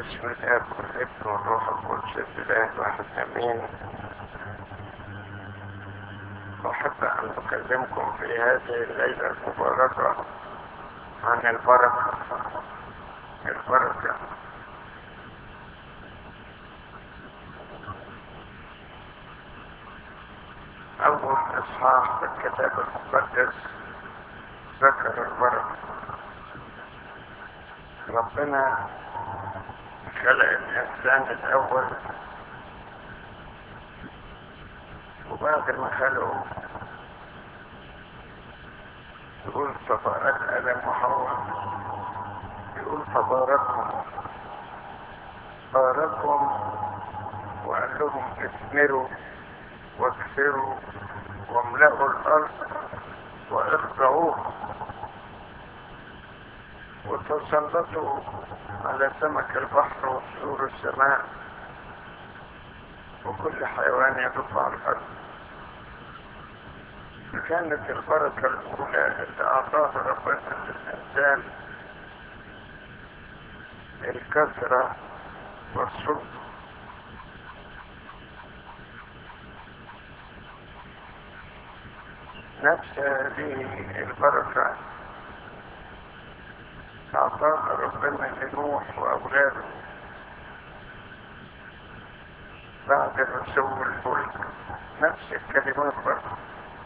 باسم الاب والابن والروح القدس الاله واحد امين احب ان اكلمكم في هذه الليله المباركه عن البركه البركه اول اصحاح في الكتاب المقدس ذكر البركه ربنا خلق الإنسان الأول وبعد ما خلقه يقول فبارك آدم وحواء يقول فباركهم باركهم وقال لهم اثمروا واكثروا واملأوا الأرض واخضعوها وتسلطوا على سمك البحر وطيور السماء وكل حيوان يدب على الأرض كانت البركة الأولى اللي أعطاها ربنا للإنسان الكثرة والسلطة نفس هذه البركة أعطاها ربنا لنوح وأولاده بعد الرسول الفلك نفس الكلمات برضه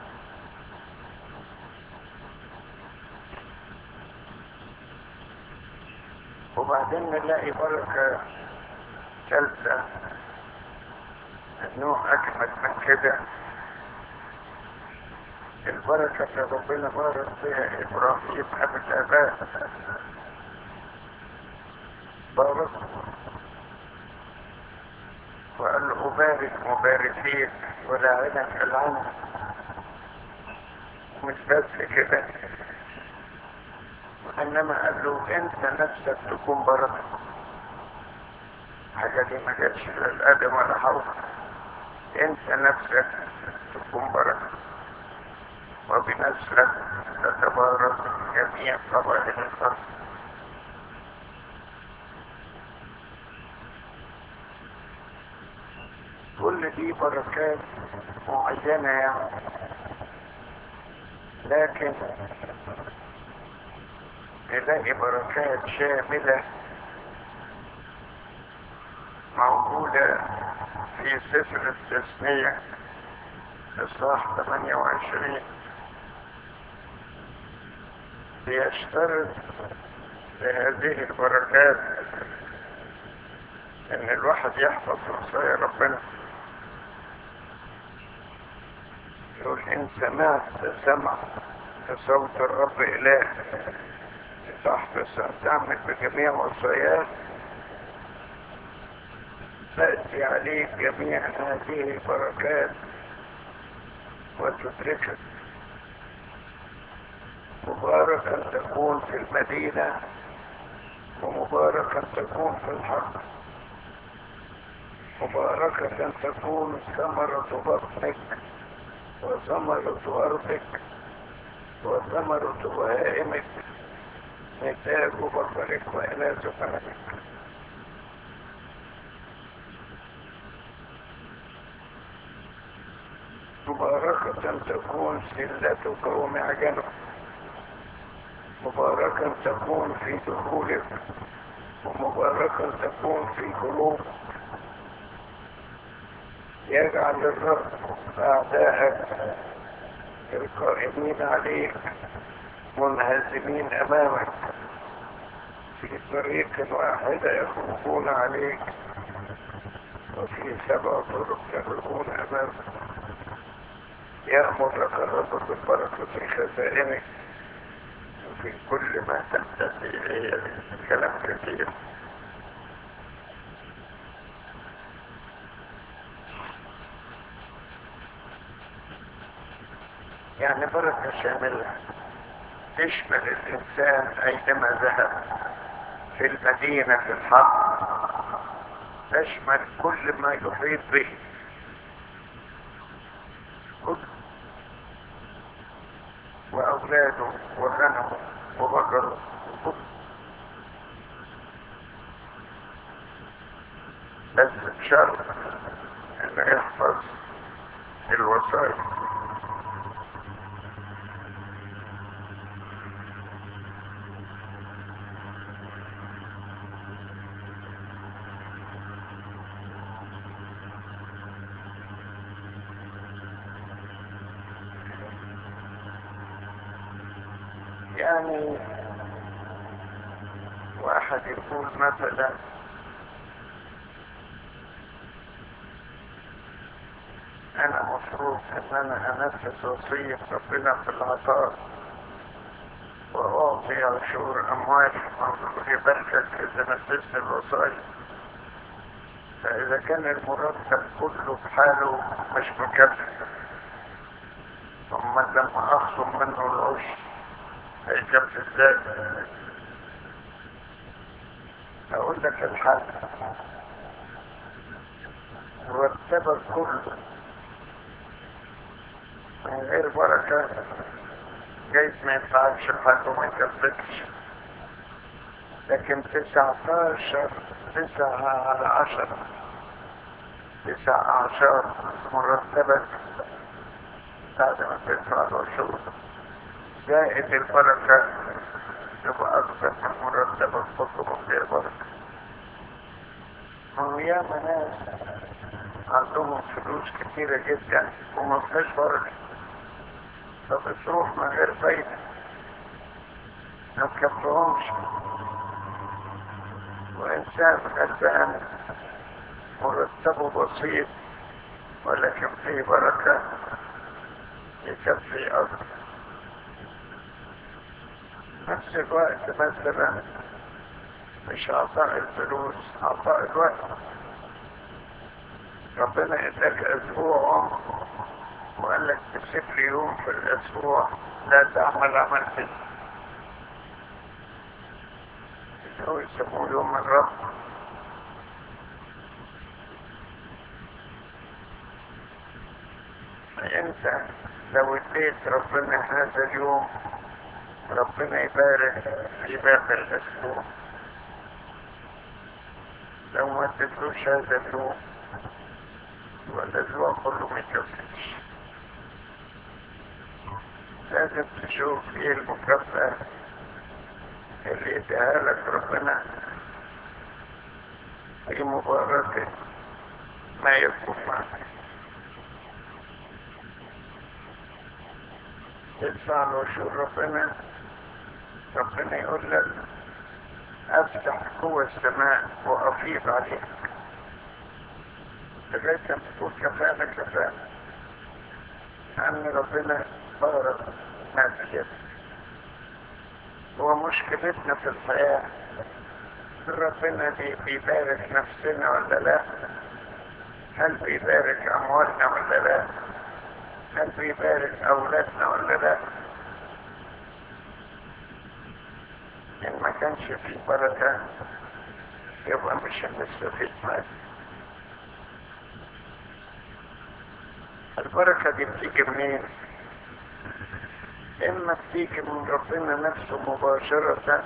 وبعدين نلاقي بركة ثالثة النوع أجمل من كده البركة اللي ربنا بارك فيها إبراهيم أبو الآباء بارك وقال له أبارك مباركين ولاعنك العنة مش بس كده إنما قال له أنت نفسك تكون بركة حاجة دي ما جاتش لا الآدم ولا حواء أنت نفسك تكون بركة وبنسلك تتبارك جميع قبائل الأرض كل دي بركات معينة يعني لكن نلاقي بركات شاملة موجودة في سفر التثنية إصحاح 28 بيشترط لهذه البركات ان الواحد يحفظ وصايا ربنا يقول ان سمعت سمع صوت الرب اله تحفظ تعمل بجميع وصاياه تأتي عليك جميع هذه البركات وتدركك مبارك أن تكون في المدينة ومبارك أن تكون في الحق مباركة أن تكون ثمرة بطنك وثمرة أرضك وثمرة بهائمك نتاج بقرك وإناث غنمك مباركة تكون سلتك ومعجنك مباركا تكون في دخولك ومباركا تكون في خروجك يجعل الرب أعداءك القائمين عليك منهزمين أمامك في طريق واحدة يخرجون عليك وفي سبع طرق يخرجون أمامك يأمر لك الرب بالبركة في خزائنك في كل ما تنتهي إليه كلام كثير يعني بركة شاملة تشمل الإنسان أينما ذهب في المدينة في الحق تشمل كل ما يحيط به كل وأولاده وغنمه وبقره بس بشرط انه يحفظ الوصايا يعني واحد يقول مثلا انا مفروض ان انا انفذ وصية ربنا في العطاء واعطي عشور اموال يباركك اذا نفذت الوصايا فاذا كان المرتب كله بحاله مش مكفي ثم لما اخصم منه العشر هيكفي ازاي اقول لك الحل مرتبك كله من غير بركة جايز ما ينفعكش حاجة وما يكفيكش لكن تسعتاشر تسعة على عشرة تسع أعشار مرتبك بعد ما تدفع العشور زائد البركة يبقى أكثر من مرتبك كله من غير بركة ما هو ياما ناس عندهم فلوس كتيرة جدا وما فيهاش بركة فبتروح من غير فايدة ما تكفيهمش وإنسان غلبان مرتبه بسيط ولكن فيه بركة يكفي أكثر نفس الوقت مثلا مش عطاء الفلوس عطاء الوقت ربنا اداك اسبوع عمر وقال لك تسيب لي يوم في الاسبوع لا تعمل عمل فيه هو يسموه يوم الرب فانت لو اديت ربنا هذا اليوم ربنا يبارك في باقي الاسبوع لو ما اديتلوش هذا اليوم والاسبوع كله ما يكفيش لازم تشوف ايه المكافأة اللي يديها لك ربنا في مباركة ما يكون معك تدفع له شو ربنا ربنا يقول لك افتح قوة السماء وافيض عليك لغاية ما تقول كفانا كفانا ان ربنا بارك ما في يدك هو مشكلتنا في الحياة ربنا بي- بيبارك نفسنا ولا لا هل بيبارك أموالنا ولا لا هل بيبارك أولادنا ولا لا إن ما كانش في بركة يبقى مش هنستفيد منه البركة دي بتيجي منين؟ إما بتيجي من ربنا نفسه مباشرة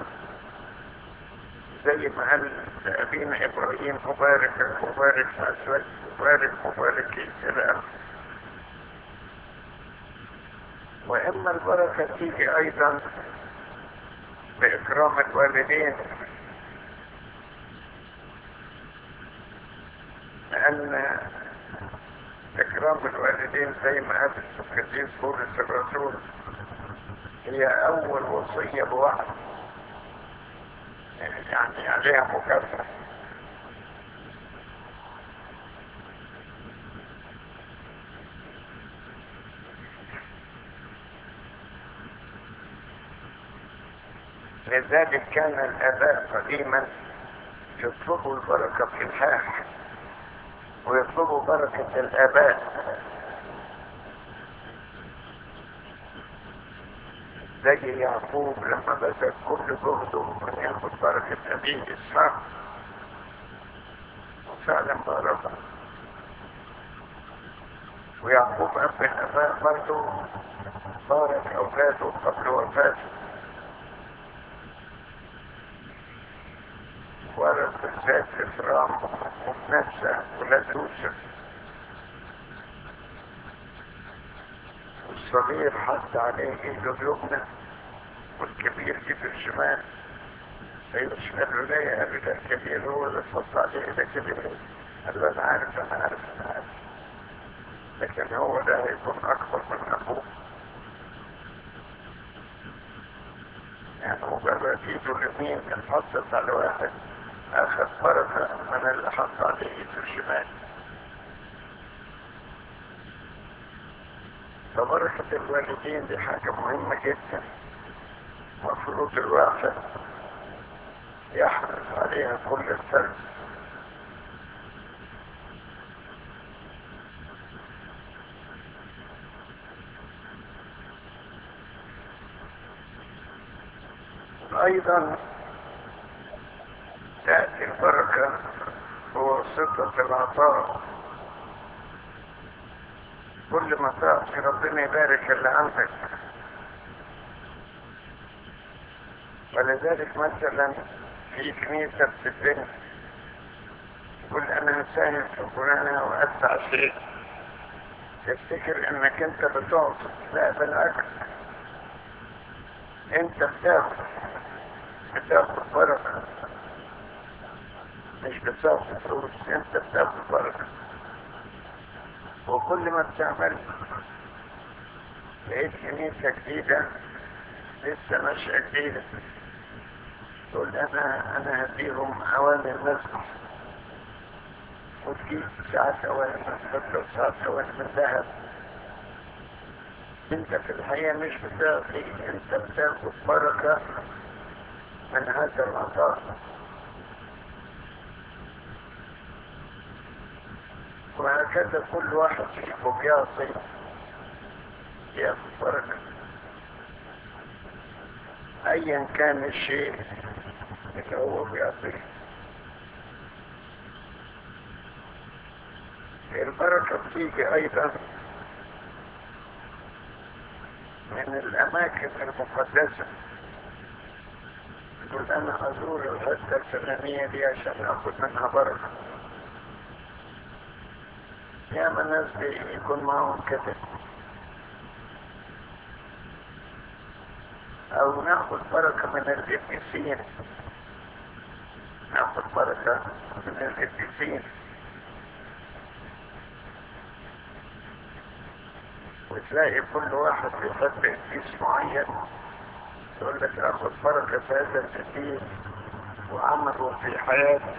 زي ما قال لأبينا إبراهيم مبارك مبارك أسود مبارك مبارك إلى وإما البركة تيجي أيضا بإكرام الوالدين لأن إكرام الوالدين زي ما قال القديس بولس الرسول هي أول وصية بوعد يعني عليها مكافأة لذلك كان الآباء قديما يطلبوا البركة في الحاح ويطلبوا بركة الآباء زي يعقوب لما بذل كل جهده من ياخد بركة أبيه إسحاق وفعلا بارك ويعقوب أب الآباء برضه بارك أولاده قبل وفاته ورث ذات إكرام ومنسة ولدوسة الصغير حط عليه ايده اليمنى والكبير ايده الشمال فيشمل له ليه قال له الكبير هو اللي حط عليه ايده الكبير قال له انا عارف انا عارف انا عارف لكن هو ده هيكون اكبر من ابوه يعني مجرد ايده اليمين كان حطت على واحد اخذ بركة من اللي حط عليه ايده الشمال فبركة الوالدين دي حاجة مهمة جدا مفروض الواحد يحرص عليها كل الفرد أيضا تأتي البركة بواسطة العطاء كل ما تعطي ربنا يبارك اللي عندك ولذلك مثلا في كنيسة بتتبني يقول أنا هساهم في فلانة وأدفع شيء تفتكر إنك أنت بتعطي لا بالعكس أنت بتاخد بتاخد بركة مش بتاخد فلوس أنت بتاخد بركة وكل ما بتعمل لقيت كنيسة جديدة لسه ماشية جديدة تقول أنا أنا هديهم أوامر مسجد وتجيب ساعات أوامر مسجد وساعات أوامر من ذهب أنت في الحقيقة مش بتعطي أنت بتاخد بركة من هذا العطاء وهكذا كل واحد فيكم بيعطي ياخد بركة ايا كان الشيء اللي هو بيعطيه البركة بتيجي ايضا من الاماكن المقدسة يقول انا ازور الحتة الفلانية دي عشان اخد منها بركة ياما ناس بيكون معهم كده او ناخد بركة من القديسين ناخد بركة من القديسين وتلاقي كل واحد بيحب قديس معين يقول لك اخد بركة في هذا القديس وعمله في حياتي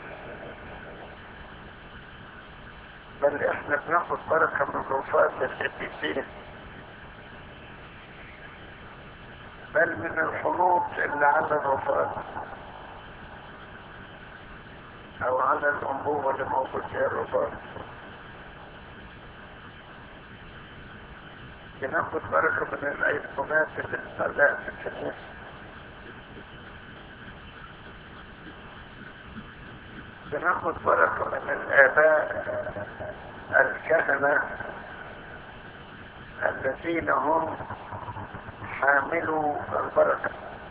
بل احنا بناخد بركة من رفات القديسين بل من الحروب اللي على الرفات او على الانبوبة اللي موجود فيها الرفات بناخد بركة من الايقونات اللي بتطلع في الكنيسة بناخد بركة من الآباء الكهنة الذين هم حاملوا البركة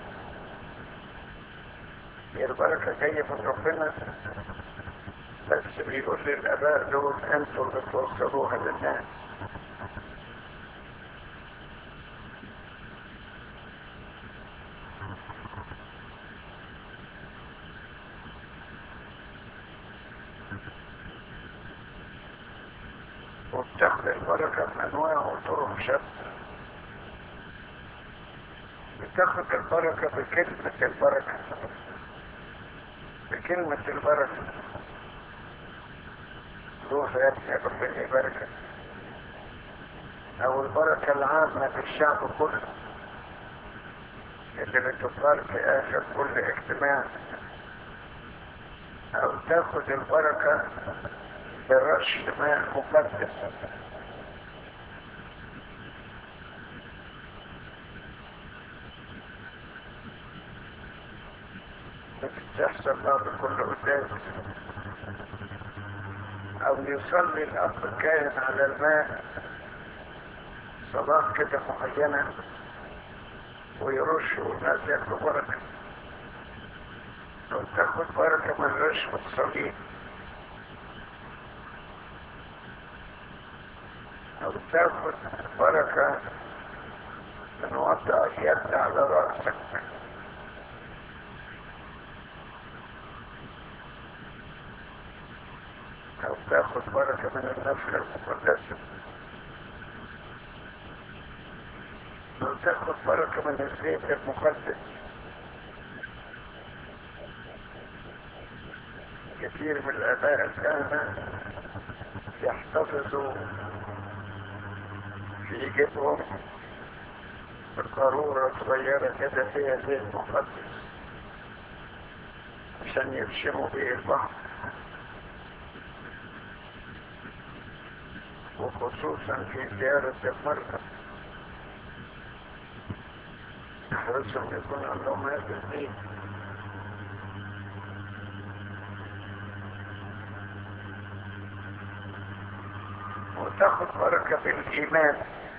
هي البركة جاية من ربنا بس بيقول للآباء دول أنتوا اللي توصلوها للناس وبتاخد البركة من أنواع وطرق شتى بتاخد البركة بكلمة البركة بكلمة البركة روح يا ابني ربنا يباركك أو البركة العامة للشعب كله اللي بتظهر في آخر كل اجتماع أو تاخد البركة برش ماء مقدس بتحصل بعض كل قدام او يصلي الاب الكاهن على الماء صلاة كده معينة ويرش والناس ياخدوا بركة أو تاخد بركة من رشوة الصليب أو تاخد بركة من وضع اليد على رأسك أو تاخد بركة من النفخة المقدسة أو تاخد بركة من الزيت المقدس كثير من الآباء كان يحتفظوا في جيبهم بقارورة صغيرة كده فيها زيت مقدس عشان يرشموا به البحر وخصوصا في زيارة المرأة يحرصهم يكون عندهم هذا الزيت وتاخد بركة بالإيمان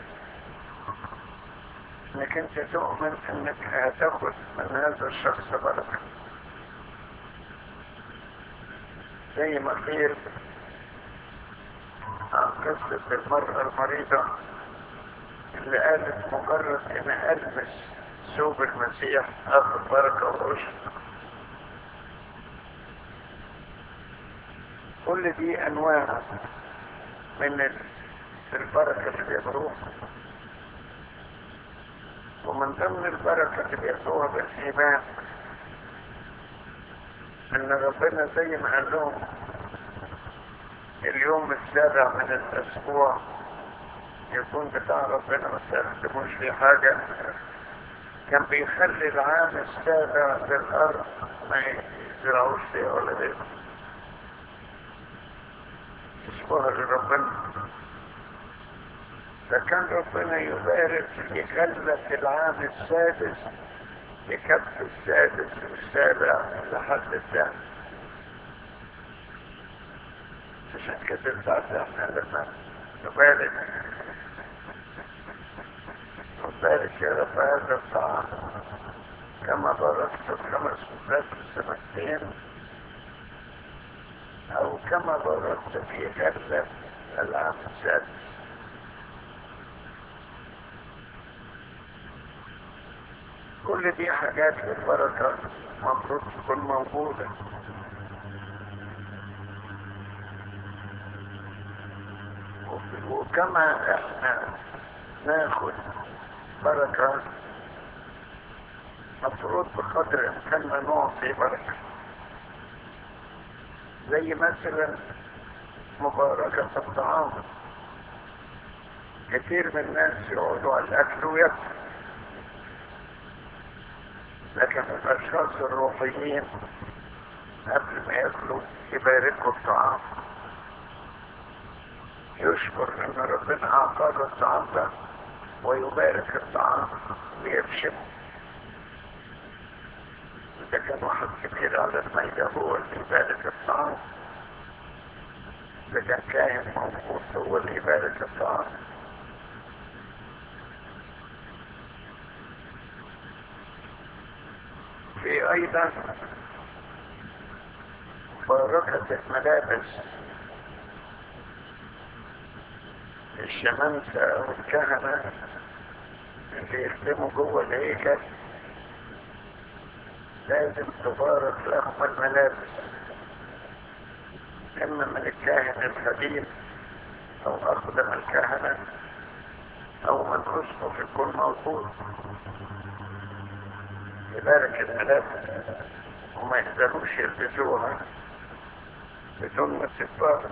انك انت تؤمن انك هتاخد من هذا الشخص بركة زي ما قيل عن قصة المرأة المريضة اللي قالت مجرد ان البس ثوب المسيح اخذ بركة وعشر كل دي انواع من البركة اللي بياخدوها ومن ضمن البركة اللي بياخدوها بالإيمان إن ربنا زي ما قال لهم اليوم السابع من الأسبوع يكون بتاع ربنا ما تستخدموش فيه حاجة كان بيخلي العام السابع للأرض ما يزرعوش فيها ولا غيره اسمها لربنا فكان ربنا يبارك يخلف العام السادس يكف السادس والسابع لحد الثاني عشان كده ساعات احنا لما نبارك نبارك يا رب هذا الطعام كما باركت الخمس مرات السمكتين او كما باركت في غلة العام السادس كل دي حاجات للبركة المفروض تكون موجودة وكما احنا ناخد بركة مفروض بقدر امكاننا نعطي بركة زي مثلا مباركة الطعام كثير من الناس يقعدوا على الأكل ويأكلوا لكن الأشخاص الروحيين قبل ما ياكلوا يباركوا الطعام يشكر ان ربنا اعطاه الطعام ده ويبارك الطعام ويبشم اذا كان واحد كبير على الميدة هو اللي يبارك الطعام اذا كان كاهن موجود هو اللي يبارك الطعام في ايضا بركة الملابس الشمامسة والكهنة اللي يخدموا جوه الهيكل لازم تبارك لهم الملابس اما من الكاهن القديم او اقدم الكهنة او من اسقف يكون موجود يبارك الملابس وما يقدروش يلبسوها بدون ما تتبارك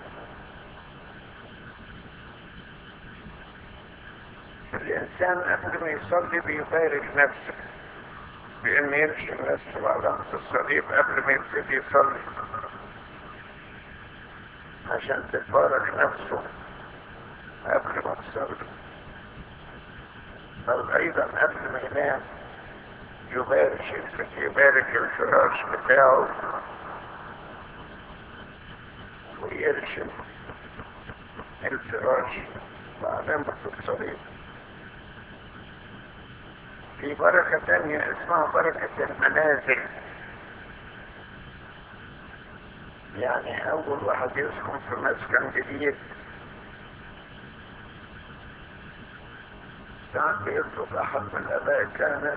الإنسان قبل ما يصلي بيبارك نفسه بأن يرشم نفسه على الصليب قبل ما يبتدي يصلي عشان تتبارك نفسه قبل ما تصلي بل أيضا قبل ما ينام يبارك يبارك الفراش بتاعه ويرشم الفراش بعلامة الصليب في بركة تانية اسمها بركة المنازل يعني أول واحد يسكن في مسكن جديد ساعات بيطلب أحد من الآباء كان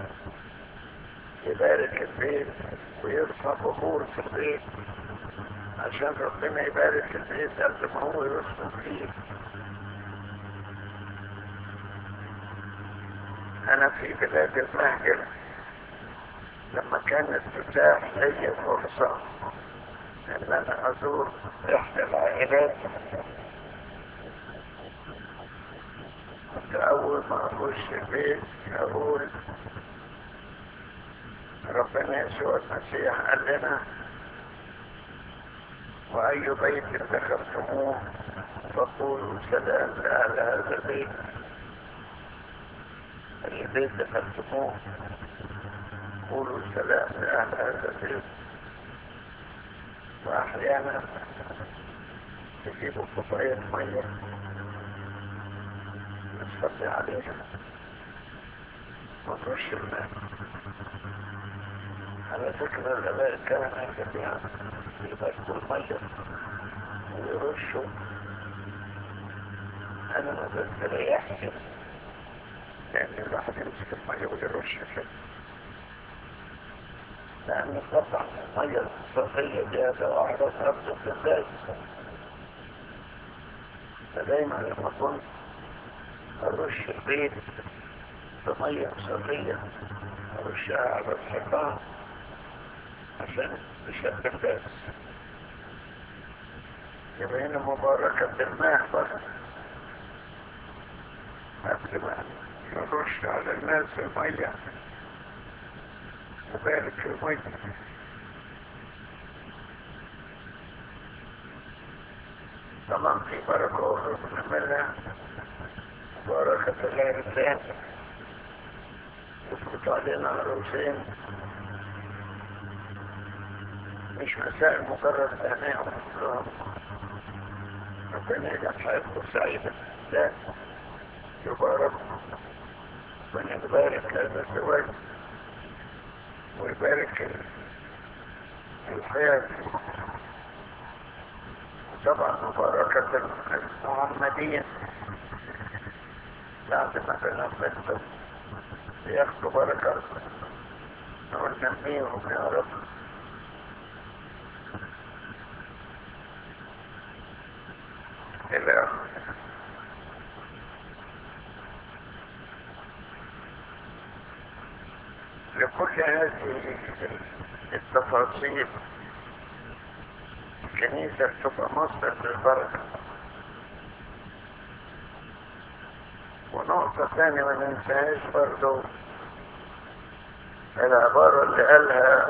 يبارك البيت ويرفع بخور في البيت عشان ربنا يبارك البيت قبل ما هو يسكن فيه أنا في بلاد المهجر لما كانت تتاح لي فرصة ان انا ازور احدى العائلات كنت اول ما اخش البيت اقول ربنا يسوع المسيح قال لنا واي بيت دخلتموه فقولوا سلام لاهل هذا البيت اي بيت دخلتموه قولوا سلام لأهل هذا البيت وأحيانا تجيبوا كوباية مية تصلي عليها وترش الماء على فكرة الآباء كان جميعا يباركوا المية ويرشوا أنا ما بستريحش لأن الواحد يمسك المية ويرش كده لأن طبعا المية الصحية دي واحدة تربط بالذات فدايما لما كنت أرش البيت بمية صحية أرشها على الحيطان عشان تشد الناس يبقى هنا مباركة بالماء بقى قبل ما نرش على الناس المية وبارك المية طبعا في بركة أخرى بنعملها بركة العرسان يفوت علينا عروسين مش مسائل مجرد أهناء ربنا يجعل حياتكم سعيدة لا يبارك ونبارك هذا الزواج ويبارك الحياة طبعا مباركة المحمدين بعد ما بنفذ ياخدوا بركة وننميهم يا رب إلى لكل هذه التفاصيل الكنيسة تبقى مصدر للبركة ونقطة ثانية ما ننساهاش برضو العبارة اللي قالها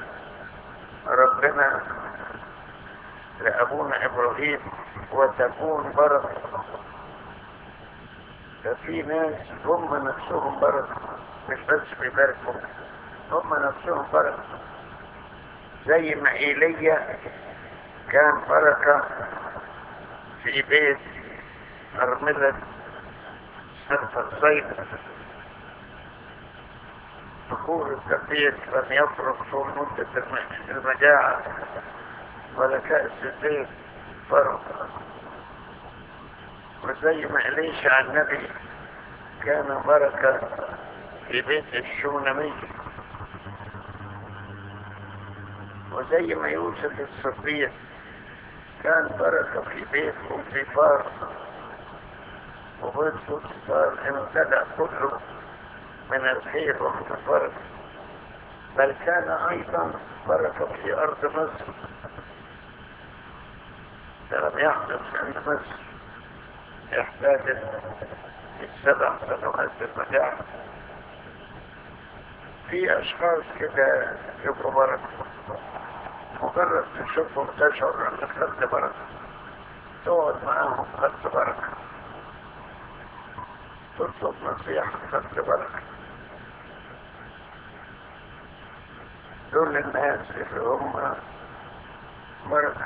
ربنا لأبونا إبراهيم وتكون بركة ففي ناس هم نفسهم بركة مش بس بيباركوا هم نفسهم بركة زي ما إيليا كان بركة في بيت أرملة سلف الصيد بخور الزبيب لم يفرق طول مدة المجاعة ولا كأس الزيت فرق وزي ما إليشع النبي كان بركة في بيت الشونمي وزي ما يوسف الصديق كان بركة في بيت بوتيفار وبيت بوتيفار امتلأ كله من الخير والفرق بل كان أيضا بركة في أرض مصر لم يحدث أن مصر احتاجت السبع سنوات المجاعة في أشخاص كده يبقوا بركة مجرد تشوفهم تشعر أنك خدت بركة تقعد معاهم خدت بركة تطلب نصيحة خدت بركة دول الناس اللي هم بركة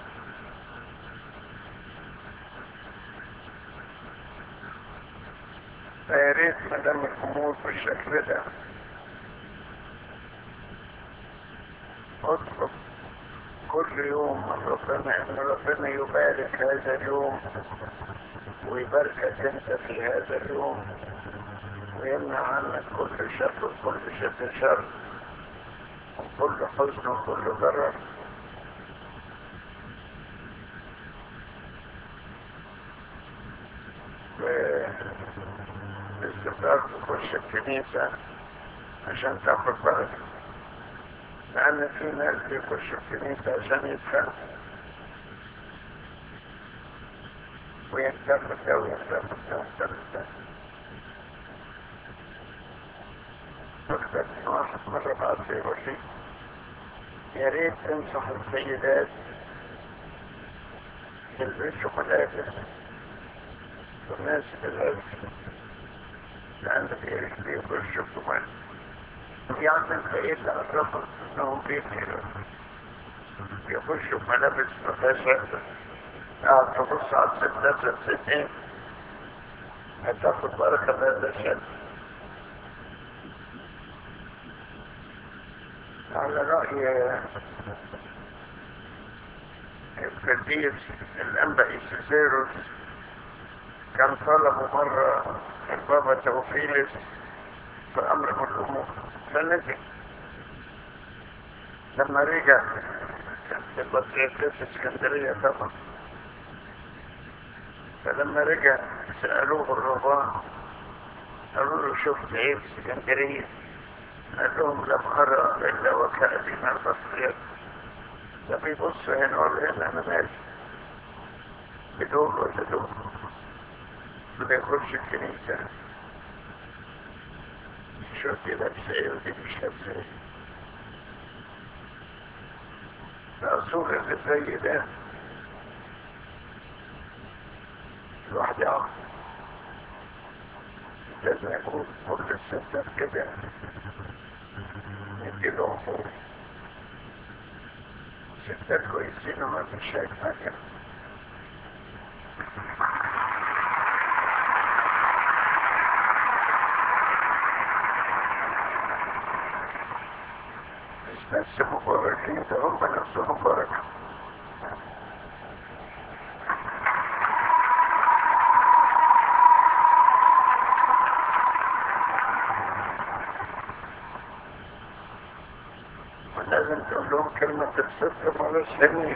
فيا ريت ما دام الامور بالشكل ده اطلب كل يوم من ربنا ان ربنا يبارك هذا اليوم ويباركك انت في هذا اليوم ويمنع عنك كل شر وكل شد شر وكل حزن وكل ضرر باستمرار تخش الكنيسة عشان تاخد بركة لأن في ناس بيخشوا الكنيسة عشان يدفعوا وينتفع ده وينتفع ده وينتفع ده أكثر من واحد مرة بعد يقول لي يا ريت تنصح السيدات يلبسوا ملابس تناسب الألف لأن في بيخشوا كمان يعني انت ايه اللي قربت انهم بيخشوا يخشوا ملابس مفاسد قاعد تبص على الستات الستين هتاخد بركة من هذا الشد على رأي القديس الأنبا إيسيسيروس كان طلبوا مرة البابا توفيلس في أمر من الأمور فنزل لما رجع كانت البطريركية في اسكندرية طبعا فلما رجع سألوه الرهبان قالوا له شفت ايه في اسكندرية قال لهم لم أرى إلا وكأبين البطريرك ده بيبص هنا ولا هنا أنا مالي بدول ولا دول ما يخش الكنيسة شوف دي لابسة ايه ودي مش لابسة ايه الأصول اللي زي ده الواحد يعرف لازم يكون كل الستات كده يديله عفور ستات كويسين وما فيش شايف حاجة بس مباركين ده هم نفسهم بركة ولازم تقول لهم كلمة الصدق مالوش هني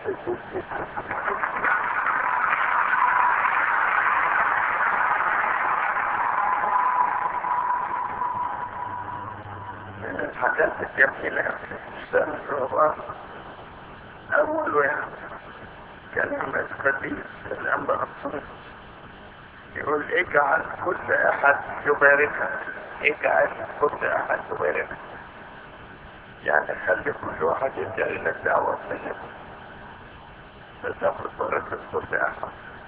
من الحاجات الجميلة في السنة الرابعة أول يعني كلمة قديس الأنبا الصمت يقول اجعل كل أحد يباركك اجعل كل أحد يباركك يعني خلي كل واحد يدعي لك دعوة طيبة فتاخد بركة كل أحد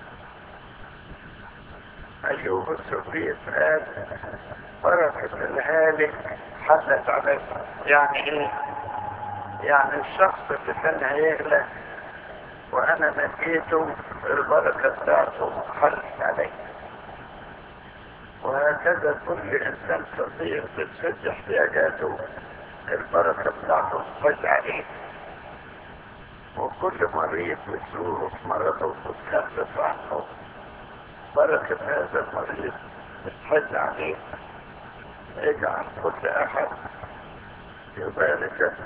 أيوب الصديق قال بركة الهالك حلت عليه يعني ايه يعني الشخص اللي كان هيغلق وانا نجيته البركة بتاعته حلت عليه وهكذا كل انسان صديق بتسد احتياجاته البركة بتاعته تحل عليه وكل مريض بتزوره في مرضه وتتخفف عنه بركة هذا المريض بتحل عليه اجعل كل احد يبارك